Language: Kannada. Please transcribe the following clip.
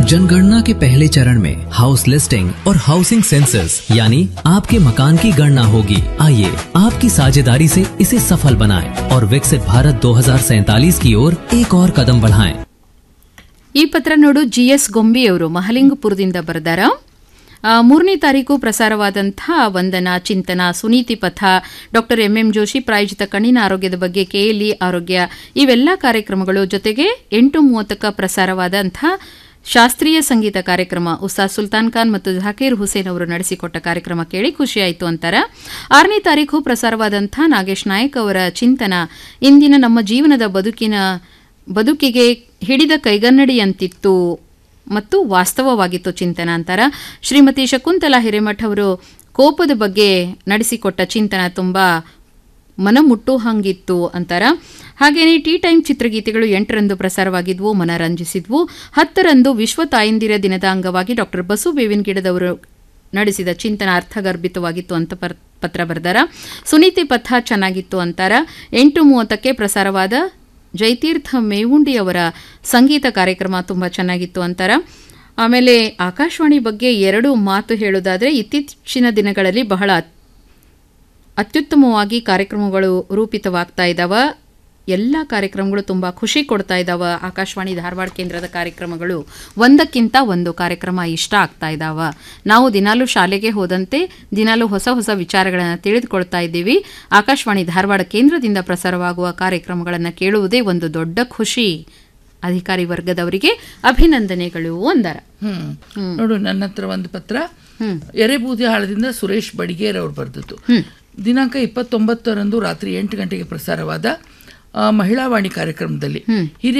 जनगणना के पहले चरण में हाउस लिस्टिंग और हाउसिंग सेंसस यानी आपके मकान की गणना होगी आइए आपकी साझेदारी से इसे सफल बनाएं और विकसित भारत 2047 की ओर एक और कदम बढ़ाएं। ಈ ಪತ್ರ ನೋಡು ಜಿ ಎಸ್ ಗೊಂಬಿಯವರು ಮಹಲಿಂಗಪುರದಿಂದ ಬರೆದಾರ ಆ, ಮೂರನೇ ತಾರೀಕು ಪ್ರಸಾರವಾದಂಥ ವಂದನಾ ಚಿಂತನ ಸುನೀತಿ ಪಥ ಡಾಕ್ಟರ್ ಎಂ ಎಂ ಜೋಶಿ ಪ್ರಾಯೋಜಿತ ಕಣ್ಣಿನ ಆರೋಗ್ಯದ ಬಗ್ಗೆ ಕೆಎಲ್ಇ ಆರೋಗ್ಯ ಇವೆಲ್ಲ ಕಾರ್ಯಕ್ರಮಗಳು ಜೊತೆಗೆ ಎಂಟು ಮೂವತ್ತಕ್ಕ ಪ್ರಸಾರವಾದಂಥ ಶಾಸ್ತ್ರೀಯ ಸಂಗೀತ ಕಾರ್ಯಕ್ರಮ ಉಸ್ತಾದ್ ಸುಲ್ತಾನ್ ಖಾನ್ ಮತ್ತು ಜಾಕೀರ್ ಹುಸೇನ್ ಅವರು ನಡೆಸಿಕೊಟ್ಟ ಕಾರ್ಯಕ್ರಮ ಕೇಳಿ ಖುಷಿಯಾಯಿತು ಅಂತಾರ ಆರನೇ ತಾರೀಕು ಪ್ರಸಾರವಾದಂಥ ನಾಗೇಶ್ ನಾಯಕ್ ಅವರ ಚಿಂತನ ಇಂದಿನ ನಮ್ಮ ಜೀವನದ ಬದುಕಿನ ಬದುಕಿಗೆ ಹಿಡಿದ ಕೈಗನ್ನಡಿಯಂತಿತ್ತು ಮತ್ತು ವಾಸ್ತವವಾಗಿತ್ತು ಚಿಂತನ ಅಂತಾರ ಶ್ರೀಮತಿ ಶಕುಂತಲಾ ಹಿರೇಮಠ್ ಅವರು ಕೋಪದ ಬಗ್ಗೆ ನಡೆಸಿಕೊಟ್ಟ ಚಿಂತನ ತುಂಬ ಮನಮುಟ್ಟು ಹಂಗಿತ್ತು ಅಂತಾರ ಹಾಗೆಯೇ ಟೀ ಟೈಮ್ ಚಿತ್ರಗೀತೆಗಳು ಎಂಟರಂದು ಪ್ರಸಾರವಾಗಿದ್ವು ಮನರಂಜಿಸಿದ್ವು ಹತ್ತರಂದು ವಿಶ್ವ ತಾಯಂದಿರ ದಿನದ ಅಂಗವಾಗಿ ಡಾಕ್ಟರ್ ಬಸು ಬೇವಿನ ಗಿಡದವರು ನಡೆಸಿದ ಚಿಂತನ ಅರ್ಥಗರ್ಭಿತವಾಗಿತ್ತು ಅಂತ ಪರ್ ಪತ್ರ ಬರೆದಾರ ಸುನೀತಿ ಪಥ ಚೆನ್ನಾಗಿತ್ತು ಅಂತಾರ ಎಂಟು ಮೂವತ್ತಕ್ಕೆ ಪ್ರಸಾರವಾದ ಜೈತೀರ್ಥ ಮೇವುಂಡಿಯವರ ಸಂಗೀತ ಕಾರ್ಯಕ್ರಮ ತುಂಬ ಚೆನ್ನಾಗಿತ್ತು ಅಂತಾರ ಆಮೇಲೆ ಆಕಾಶವಾಣಿ ಬಗ್ಗೆ ಎರಡು ಮಾತು ಹೇಳೋದಾದರೆ ಇತ್ತೀಚಿನ ದಿನಗಳಲ್ಲಿ ಬಹಳ ಅತ್ಯುತ್ತಮವಾಗಿ ಕಾರ್ಯಕ್ರಮಗಳು ರೂಪಿತವಾಗ್ತಾ ಇದ್ದಾವ ಎಲ್ಲ ಕಾರ್ಯಕ್ರಮಗಳು ತುಂಬ ಖುಷಿ ಕೊಡ್ತಾ ಇದ್ದಾವ ಆಕಾಶವಾಣಿ ಧಾರವಾಡ ಕೇಂದ್ರದ ಕಾರ್ಯಕ್ರಮಗಳು ಒಂದಕ್ಕಿಂತ ಒಂದು ಕಾರ್ಯಕ್ರಮ ಇಷ್ಟ ಆಗ್ತಾ ಇದ್ದಾವ ನಾವು ದಿನಾಲೂ ಶಾಲೆಗೆ ಹೋದಂತೆ ದಿನಾಲೂ ಹೊಸ ಹೊಸ ವಿಚಾರಗಳನ್ನು ತಿಳಿದುಕೊಳ್ತಾ ಇದ್ದೀವಿ ಆಕಾಶವಾಣಿ ಧಾರವಾಡ ಕೇಂದ್ರದಿಂದ ಪ್ರಸಾರವಾಗುವ ಕಾರ್ಯಕ್ರಮಗಳನ್ನು ಕೇಳುವುದೇ ಒಂದು ದೊಡ್ಡ ಖುಷಿ ಅಧಿಕಾರಿ ವರ್ಗದವರಿಗೆ ಅಭಿನಂದನೆಗಳು ಅಂದರ ಹ್ಮ್ ನೋಡು ನನ್ನ ಹತ್ರ ಒಂದು ಪತ್ರ ಎರೆಬೂದಿ ಹಾಳದಿಂದ ಸುರೇಶ್ ಬಡಿಗೇರ್ ಅವ್ರು ಬರೆದದ್ದು ದಿನಾಂಕ ಇಪ್ಪತ್ತೊಂಬತ್ತರಂದು ರಾತ್ರಿ ಎಂಟು ಗಂಟೆಗೆ ಪ್ರಸಾರವಾದ ಆ, ಮಹಿಳಾವಾಣಿ ಕಾರ್ಯಕ್ರಮದಲ್ಲಿ ಹಿರಿಯ